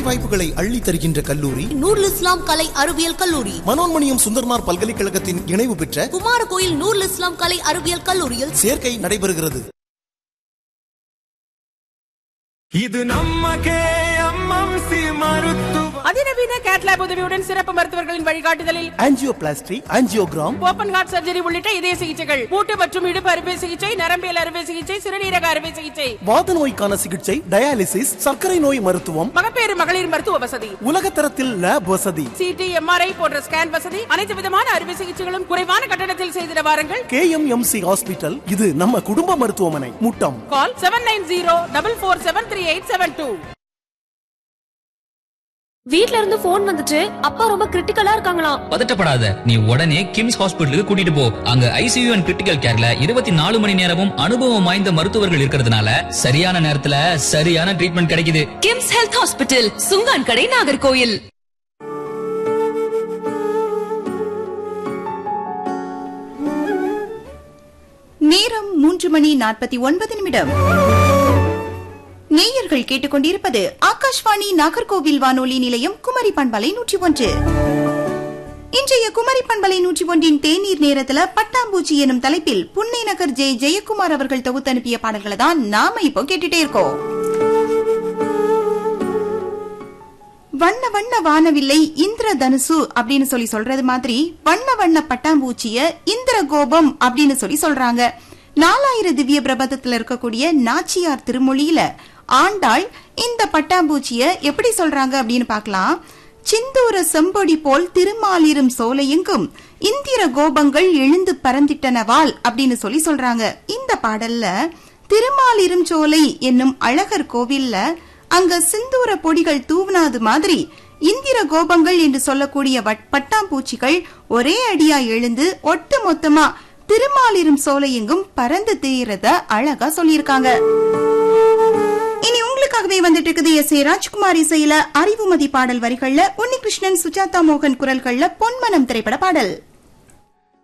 வாய்ப்புகளை அள்ளி தருகின்ற கல்லூரி நூருல் இஸ்லாம் கலை அறிவியல் கல்லூரி மனோன்மணியம் சுந்தர்னார் பல்கலைக்கழகத்தின் இணைவு பெற்ற குமாரகோயில் நூருல் இஸ்லாம் கலை அறிவியல் கல்லூரியில் சேர்க்கை நடைபெறுகிறது இது நம்ம கேஎம்எம்சி மருத்துவ அதிநவீன கேட்லாப் உதவியுடன் சிறப்பு மருத்துவர்களின் வழிகாட்டுதலில் angioplasty angiogram open heart surgery உள்ளிட்ட இதய சிகிச்சைகள் மூட்டு மற்றும் இடுப்பு அறுவை சிகிச்சை நரம்பியல் அறுவை சிகிச்சை சிறுநீரக அறுவை சிகிச்சை வாத நோய்க்கான சிகிச்சை டயாலிசிஸ் சர்க்கரை நோய் மருத்துவம் மகப்பேறு மகளிர் மருத்துவ வசதி உலகத்தரத்தில் லேப் வசதி சிடி எம்ஆர்ஐ போன்ற ஸ்கேன் வசதி அனைத்து விதமான அறுவை சிகிச்சைகளும் குறைவான கட்டணத்தில் செய்திட வாருங்கள் கேஎம்எம்சி ஹாஸ்பிட்டல் இது நம்ம குடும்ப மருத்துவமனை Muttam call seven nine zero double four seven three eight seven two வீட்ல இருந்து போன் வந்துச்சு அப்பா ரொம்ப கிரிட்டிக்கலா இருக்காங்களாம் பதட்டப்படாத நீ உடனே கிம்ஸ் ஹாஸ்பிட்டலுக்கு கூட்டிட்டு போ அங்க ஐசியூ அண்ட் கிரிட்டிக்கல் கேர்ல இருபத்தி நாலு மணி நேரமும் அனுபவம் வாய்ந்த மருத்துவர்கள் இருக்கிறதுனால சரியான நேரத்துல சரியான ட்ரீட்மெண்ட் கிடைக்குது கிம்ஸ் ஹெல்த் ஹாஸ்பிட்டல் சுங்கான் கடை நாகர்கோயில் நேரம் மூன்று மணி நாற்பத்தி ஒன்பது நிமிடம் நேயர்கள் கேட்டுக்கொண்டிருப்பது ஆகாஷ்வாணி நாகர்கோவில் வானொலி நிலையம் குமரி பண்பலை நூற்றி ஒன்று இன்றைய குமரி பண்பலை நூற்றி ஒன்றின் தேநீர் நேரத்துல பட்டாம்பூச்சி எனும் தலைப்பில் புன்னை நகர் ஜெய ஜெயக்குமார் அவர்கள் தொகுத்து அனுப்பிய பாடல்களை தான் நாம இப்போ கேட்டுட்டே இருக்கோம் வண்ண வண்ண வானவில்லை இந்திர தனுசு அப்படின்னு சொல்லி சொல்றது மாதிரி வண்ண வண்ண பட்டாம்பூச்சிய இந்திர கோபம் அப்படின்னு சொல்லி சொல்றாங்க நாலாயிர திவ்ய பிரபந்தத்துல இருக்கக்கூடிய நாச்சியார் திருமொழியில ஆண்டாள் இந்த பட்டாம்பூச்சிய எப்படி சொல்றாங்க அப்படின்னு பார்க்கலாம் சிந்தூர செம்பொடி போல் திருமாலிரும் சோலையெங்கும் இந்திர கோபங்கள் எழுந்து பறந்திட்டனவால் அப்படின்னு சொல்லி சொல்றாங்க இந்த பாடல்ல திருமாலிரும் சோலை என்னும் அழகர் கோவில்ல அங்க சிந்தூர பொடிகள் தூவினாது மாதிரி இந்திர கோபங்கள் என்று சொல்லக்கூடிய வட்- பட்டாம்பூச்சிகள் ஒரே அடியா எழுந்து ஒட்டு மொத்தமா திருமாலிரும் சோலை எங்கும் பறந்து திரியறத அழகா சொல்லியிருக்காங்க இனி உங்களுக்காகவே வந்துட்டு இருக்குது எஸ் ஏ ராஜ்குமார் இசையில அறிவுமதி பாடல் வரிகள்ல உன்னிகிருஷ்ணன் சுஜாதா மோகன் குரல்கள்ல பொன்மனம் திரைப்பட பாடல்